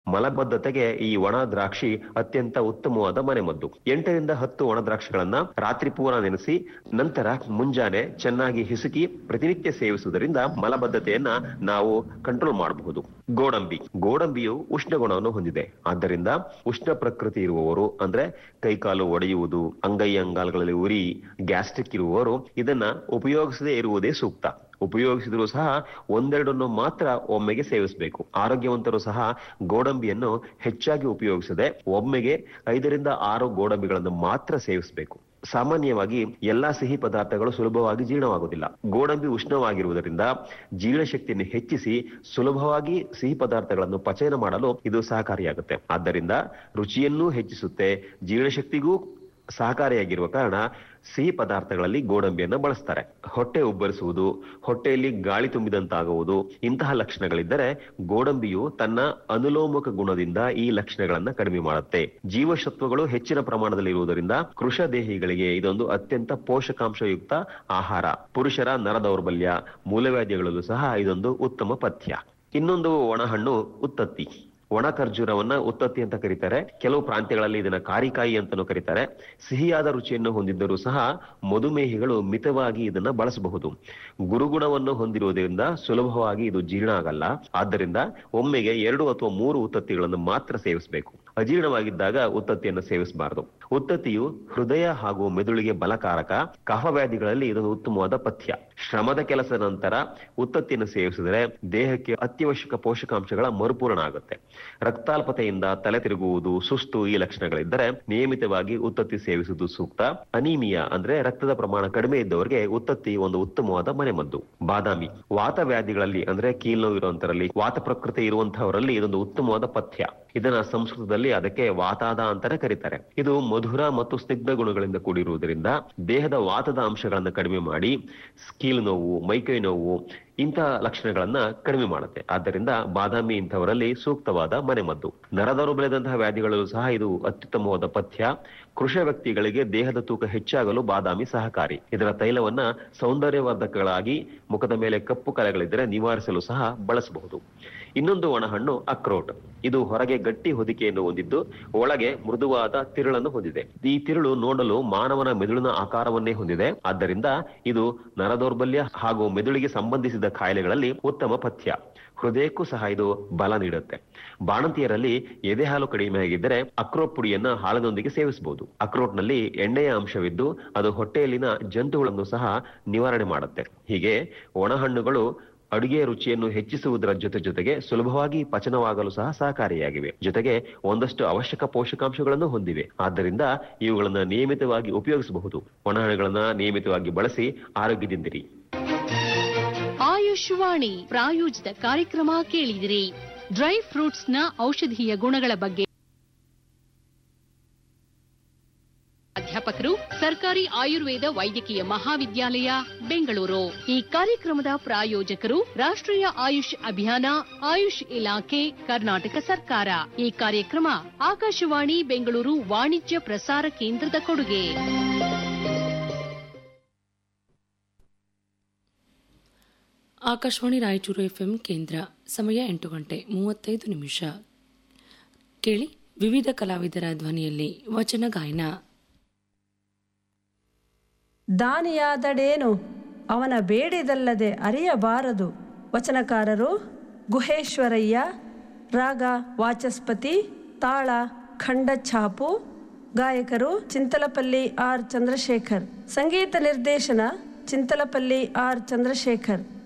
ಮಲಬದ್ಧತೆಗೆ ಈ ಒಣ ದ್ರಾಕ್ಷಿ ಅತ್ಯಂತ ಉತ್ತಮವಾದ ಮನೆಮದ್ದು ಎಂಟರಿಂದ ಹತ್ತು ಒಣ ದ್ರಾಕ್ಷಿಗಳನ್ನ ರಾತ್ರಿ ಪೂರ ನೆನೆಸಿ ನಂತರ ಮುಂಜಾನೆ ಚೆನ್ನಾಗಿ ಹಿಸುಕಿ ಪ್ರತಿನಿತ್ಯ ಸೇವಿಸುವುದರಿಂದ ಮಲಬದ್ಧತೆಯನ್ನ ನಾವು ಕಂಟ್ರೋಲ್ ಮಾಡಬಹುದು ಗೋಡಂಬಿ ಗೋಡಂಬಿಯು ಉಷ್ಣ ಗುಣವನ್ನು ಹೊಂದಿದೆ ಆದ್ದರಿಂದ ಉಷ್ಣ ಪ್ರಕೃತಿ ಇರುವವರು ಅಂದ್ರೆ ಕೈಕಾಲು ಒಡೆಯುವುದು ಅಂಗೈ ಅಂಗಾಲುಗಳಲ್ಲಿ ಉರಿ ಗ್ಯಾಸ್ಟ್ರಿಕ್ ಇರುವವರು ಇದನ್ನ ಉಪಯೋಗಿಸದೇ ಇರುವುದೇ ಸೂಕ್ತ ಉಪಯೋಗಿಸಿದರೂ ಸಹ ಒಂದೆರಡನ್ನು ಮಾತ್ರ ಒಮ್ಮೆಗೆ ಸೇವಿಸಬೇಕು ಆರೋಗ್ಯವಂತರು ಸಹ ಗೋಡಂಬಿಯನ್ನು ಹೆಚ್ಚಾಗಿ ಉಪಯೋಗಿಸದೆ ಒಮ್ಮೆಗೆ ಐದರಿಂದ ಆರು ಗೋಡಂಬಿಗಳನ್ನು ಮಾತ್ರ ಸೇವಿಸಬೇಕು ಸಾಮಾನ್ಯವಾಗಿ ಎಲ್ಲಾ ಸಿಹಿ ಪದಾರ್ಥಗಳು ಸುಲಭವಾಗಿ ಜೀರ್ಣವಾಗುವುದಿಲ್ಲ ಗೋಡಂಬಿ ಉಷ್ಣವಾಗಿರುವುದರಿಂದ ಜೀರ್ಣಶಕ್ತಿಯನ್ನು ಹೆಚ್ಚಿಸಿ ಸುಲಭವಾಗಿ ಸಿಹಿ ಪದಾರ್ಥಗಳನ್ನು ಪಚಯನ ಮಾಡಲು ಇದು ಸಹಕಾರಿಯಾಗುತ್ತೆ ಆದ್ದರಿಂದ ರುಚಿಯನ್ನೂ ಹೆಚ್ಚಿಸುತ್ತೆ ಜೀರ್ಣಶಕ್ತಿಗೂ ಸಹಕಾರಿಯಾಗಿರುವ ಕಾರಣ ಸಿಹಿ ಪದಾರ್ಥಗಳಲ್ಲಿ ಗೋಡಂಬಿಯನ್ನು ಬಳಸ್ತಾರೆ ಹೊಟ್ಟೆ ಉಬ್ಬರಿಸುವುದು ಹೊಟ್ಟೆಯಲ್ಲಿ ಗಾಳಿ ತುಂಬಿದಂತಾಗುವುದು ಇಂತಹ ಲಕ್ಷಣಗಳಿದ್ದರೆ ಗೋಡಂಬಿಯು ತನ್ನ ಅನುಲೋಮಕ ಗುಣದಿಂದ ಈ ಲಕ್ಷಣಗಳನ್ನ ಕಡಿಮೆ ಮಾಡುತ್ತೆ ಜೀವಸತ್ವಗಳು ಹೆಚ್ಚಿನ ಪ್ರಮಾಣದಲ್ಲಿ ಇರುವುದರಿಂದ ಕೃಷ ದೇಹಿಗಳಿಗೆ ಇದೊಂದು ಅತ್ಯಂತ ಪೋಷಕಾಂಶಯುಕ್ತ ಆಹಾರ ಪುರುಷರ ನರ ದೌರ್ಬಲ್ಯ ಮೂಲವ್ಯಾಧಿಗಳಲ್ಲೂ ಸಹ ಇದೊಂದು ಉತ್ತಮ ಪಥ್ಯ ಇನ್ನೊಂದು ಒಣಹಣ್ಣು ಉತ್ತತ್ತಿ ಒಣ ಖರ್ಜೂರವನ್ನ ಉತ್ತತ್ತಿ ಅಂತ ಕರೀತಾರೆ ಕೆಲವು ಪ್ರಾಂತ್ಯಗಳಲ್ಲಿ ಇದನ್ನ ಕಾರಿಕಾಯಿ ಅಂತಾನೂ ಕರೀತಾರೆ ಸಿಹಿಯಾದ ರುಚಿಯನ್ನು ಹೊಂದಿದ್ದರೂ ಸಹ ಮಧುಮೇಹಿಗಳು ಮಿತವಾಗಿ ಇದನ್ನ ಬಳಸಬಹುದು ಗುರುಗುಣವನ್ನು ಹೊಂದಿರುವುದರಿಂದ ಸುಲಭವಾಗಿ ಇದು ಜೀರ್ಣ ಆಗಲ್ಲ ಆದ್ದರಿಂದ ಒಮ್ಮೆಗೆ ಎರಡು ಅಥವಾ ಮೂರು ಉತ್ತತ್ತಿಗಳನ್ನು ಮಾತ್ರ ಸೇವಿಸಬೇಕು ಅಜೀರ್ಣವಾಗಿದ್ದಾಗ ಉತ್ತತ್ತಿಯನ್ನು ಸೇವಿಸಬಾರದು ಉತ್ತತ್ತಿಯು ಹೃದಯ ಹಾಗೂ ಮೆದುಳಿಗೆ ಬಲಕಾರಕ ಕಫವ್ಯಾಧಿಗಳಲ್ಲಿ ಇದೊಂದು ಉತ್ತಮವಾದ ಪಥ್ಯ ಶ್ರಮದ ಕೆಲಸದ ನಂತರ ಉತ್ತತ್ತಿಯನ್ನು ಸೇವಿಸಿದರೆ ದೇಹಕ್ಕೆ ಅತ್ಯವಶ್ಯಕ ಪೋಷಕಾಂಶಗಳ ಮರುಪೂರಣ ಆಗುತ್ತೆ ರಕ್ತಾಲ್ಪತೆಯಿಂದ ತಲೆ ತಿರುಗುವುದು ಸುಸ್ತು ಈ ಲಕ್ಷಣಗಳಿದ್ದರೆ ನಿಯಮಿತವಾಗಿ ಉತ್ತತ್ತಿ ಸೇವಿಸುವುದು ಸೂಕ್ತ ಅನೀಮಿಯಾ ಅಂದ್ರೆ ರಕ್ತದ ಪ್ರಮಾಣ ಕಡಿಮೆ ಇದ್ದವರಿಗೆ ಉತ್ತತ್ತಿ ಒಂದು ಉತ್ತಮವಾದ ಮನೆಮದ್ದು ಬಾದಾಮಿ ವಾತ ವ್ಯಾಧಿಗಳಲ್ಲಿ ಅಂದ್ರೆ ಕೀಲ್ನೋವು ಇರುವಂತರಲ್ಲಿ ವಾತ ಪ್ರಕೃತಿ ಇರುವಂತಹವರಲ್ಲಿ ಇದೊಂದು ಉತ್ತಮವಾದ ಪಥ್ಯ ಇದನ್ನ ಸಂಸ್ಕೃತದಲ್ಲಿ ಅದಕ್ಕೆ ವಾತಾದ ಅಂತಾನೆ ಕರೀತಾರೆ ಇದು ಮಧುರ ಮತ್ತು ಸ್ನಿಗ್ಧ ಗುಣಗಳಿಂದ ಕೂಡಿರುವುದರಿಂದ ದೇಹದ ವಾತದ ಅಂಶಗಳನ್ನು ಕಡಿಮೆ ಮಾಡಿ ಸ್ಕೀಲ್ ನೋವು ಮೈಕೈ ನೋವು ಇಂತಹ ಲಕ್ಷಣಗಳನ್ನ ಕಡಿಮೆ ಮಾಡುತ್ತೆ ಆದ್ದರಿಂದ ಬಾದಾಮಿ ಇಂಥವರಲ್ಲಿ ಸೂಕ್ತವಾದ ಮನೆಮದ್ದು ನರದರು ಬೆಳೆದಂತಹ ವ್ಯಾಧಿಗಳಲ್ಲೂ ಸಹ ಇದು ಅತ್ಯುತ್ತಮವಾದ ಪಥ್ಯ ಕೃಷ ವ್ಯಕ್ತಿಗಳಿಗೆ ದೇಹದ ತೂಕ ಹೆಚ್ಚಾಗಲು ಬಾದಾಮಿ ಸಹಕಾರಿ ಇದರ ತೈಲವನ್ನ ಸೌಂದರ್ಯವರ್ಧಕಗಳಾಗಿ ಮುಖದ ಮೇಲೆ ಕಪ್ಪು ಕಲೆಗಳಿದ್ದರೆ ನಿವಾರಿಸಲು ಸಹ ಬಳಸಬಹುದು ಇನ್ನೊಂದು ಒಣಹಣ್ಣು ಅಕ್ರೋಟ್ ಇದು ಹೊರಗೆ ಗಟ್ಟಿ ಹೊದಿಕೆಯನ್ನು ಹೊಂದಿದ್ದು ಒಳಗೆ ಮೃದುವಾದ ತಿರುಳನ್ನು ಹೊಂದಿದೆ ಈ ತಿರುಳು ನೋಡಲು ಮಾನವನ ಮೆದುಳಿನ ಆಕಾರವನ್ನೇ ಹೊಂದಿದೆ ಆದ್ದರಿಂದ ಇದು ನರದೌರ್ಬಲ್ಯ ಹಾಗೂ ಮೆದುಳಿಗೆ ಸಂಬಂಧಿಸಿದ ಕಾಯಿಲೆಗಳಲ್ಲಿ ಉತ್ತಮ ಪಥ್ಯ ಹೃದಯಕ್ಕೂ ಸಹ ಇದು ಬಲ ನೀಡುತ್ತೆ ಬಾಣಂತಿಯರಲ್ಲಿ ಎದೆ ಹಾಲು ಕಡಿಮೆ ಆಗಿದ್ದರೆ ಅಕ್ರೋಟ್ ಪುಡಿಯನ್ನ ಹಾಲಿನೊಂದಿಗೆ ಸೇವಿಸಬಹುದು ಅಕ್ರೋಟ್ನಲ್ಲಿ ಎಣ್ಣೆಯ ಅಂಶವಿದ್ದು ಅದು ಹೊಟ್ಟೆಯಲ್ಲಿನ ಜಂತುಗಳನ್ನು ಸಹ ನಿವಾರಣೆ ಮಾಡುತ್ತೆ ಹೀಗೆ ಒಣಹಣ್ಣುಗಳು ಅಡುಗೆಯ ರುಚಿಯನ್ನು ಹೆಚ್ಚಿಸುವುದರ ಜೊತೆ ಜೊತೆಗೆ ಸುಲಭವಾಗಿ ಪಚನವಾಗಲು ಸಹ ಸಹಕಾರಿಯಾಗಿವೆ ಜೊತೆಗೆ ಒಂದಷ್ಟು ಅವಶ್ಯಕ ಪೋಷಕಾಂಶಗಳನ್ನು ಹೊಂದಿವೆ ಆದ್ದರಿಂದ ಇವುಗಳನ್ನು ನಿಯಮಿತವಾಗಿ ಉಪಯೋಗಿಸಬಹುದು ಒಣಹಣ್ಣುಗಳನ್ನ ನಿಯಮಿತವಾಗಿ ಬಳಸಿ ಆರೋಗ್ಯದಿಂದಿರಿ ಆಯುಷ್ವಾಣಿ ಪ್ರಾಯೋಜಿತ ಕಾರ್ಯಕ್ರಮ ಕೇಳಿದಿರಿ ಡ್ರೈ ಫ್ರೂಟ್ಸ್ನ ಔಷಧೀಯ ಗುಣಗಳ ಬಗ್ಗೆ ಅಧ್ಯಾಪಕರು ಸರ್ಕಾರಿ ಆಯುರ್ವೇದ ವೈದ್ಯಕೀಯ ಮಹಾವಿದ್ಯಾಲಯ ಬೆಂಗಳೂರು ಈ ಕಾರ್ಯಕ್ರಮದ ಪ್ರಾಯೋಜಕರು ರಾಷ್ಟ್ರೀಯ ಆಯುಷ್ ಅಭಿಯಾನ ಆಯುಷ್ ಇಲಾಖೆ ಕರ್ನಾಟಕ ಸರ್ಕಾರ ಈ ಕಾರ್ಯಕ್ರಮ ಆಕಾಶವಾಣಿ ಬೆಂಗಳೂರು ವಾಣಿಜ್ಯ ಪ್ರಸಾರ ಕೇಂದ್ರದ ಕೊಡುಗೆ ಆಕಾಶವಾಣಿ ರಾಯಚೂರು ಎಫ್ಎಂ ಕೇಂದ್ರ ಸಮಯ ಎಂಟು ಗಂಟೆ ಮೂವತ್ತೈದು ನಿಮಿಷ ಕೇಳಿ ವಿವಿಧ ಕಲಾವಿದರ ಧ್ವನಿಯಲ್ಲಿ ವಚನ ಗಾಯನ ದಾನಿಯಾದಡೇನು ಅವನ ಬೇಡಿದಲ್ಲದೆ ಅರಿಯಬಾರದು ವಚನಕಾರರು ಗುಹೇಶ್ವರಯ್ಯ ರಾಗ ವಾಚಸ್ಪತಿ ತಾಳ ಖಂಡಛಾಪು ಗಾಯಕರು ಚಿಂತಲಪಲ್ಲಿ ಆರ್ ಚಂದ್ರಶೇಖರ್ ಸಂಗೀತ ನಿರ್ದೇಶನ ಚಿಂತಲಪಲ್ಲಿ ಆರ್ ಚಂದ್ರಶೇಖರ್